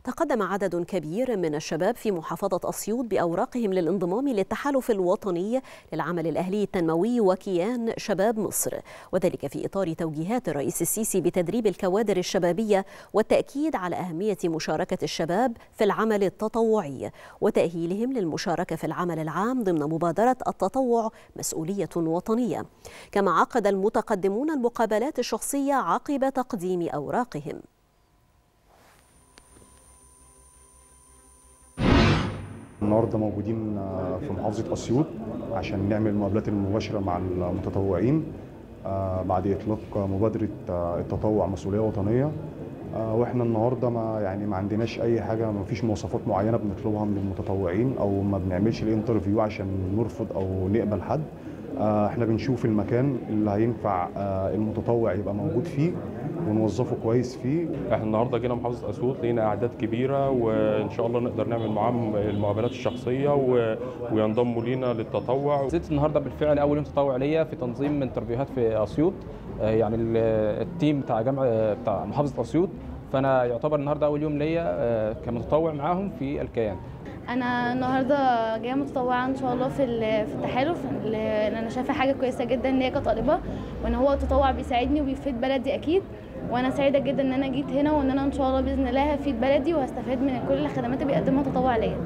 تقدم عدد كبير من الشباب في محافظة أسيوط بأوراقهم للانضمام للتحالف الوطني للعمل الأهلي التنموي وكيان شباب مصر وذلك في إطار توجيهات الرئيس السيسي بتدريب الكوادر الشبابية والتأكيد على أهمية مشاركة الشباب في العمل التطوعي وتأهيلهم للمشاركة في العمل العام ضمن مبادرة التطوع مسؤولية وطنية كما عقد المتقدمون المقابلات الشخصية عقب تقديم أوراقهم النهارده موجودين في محافظه اسيوط عشان نعمل المقابلات المباشره مع المتطوعين بعد اطلاق مبادره التطوع مسؤوليه وطنيه واحنا النهارده ما يعني ما عندناش اي حاجه ما فيش مواصفات معينه بنطلبها من المتطوعين او ما بنعملش الانترفيو عشان نرفض او نقبل حد احنا بنشوف المكان اللي هينفع المتطوع يبقى موجود فيه ونوظفه كويس فيه احنا النهارده جينا محافظه اسيوط لقينا اعداد كبيره وان شاء الله نقدر نعمل معاهم المقابلات الشخصيه و... وينضموا لينا للتطوع زدت النهارده بالفعل اول يوم تطوع ليا في تنظيم انترفيوهات في اسيوط يعني التيم بتاع جامعه بتاع محافظه اسيوط فانا يعتبر النهارده اول يوم ليا كمتطوع معاهم في الكيان انا النهارده جايه متطوعه ان شاء الله في في التحالف لان انا شايفه حاجه كويسه جدا ان هي كطالبه وان هو التطوع بيساعدني وبيفيد بلدي اكيد وانا سعيده جدا ان انا جيت هنا وان انا ان شاء الله باذن الله هفيد بلدي وهستفاد من كل الخدمات اللي بيقدمها التطوع ليا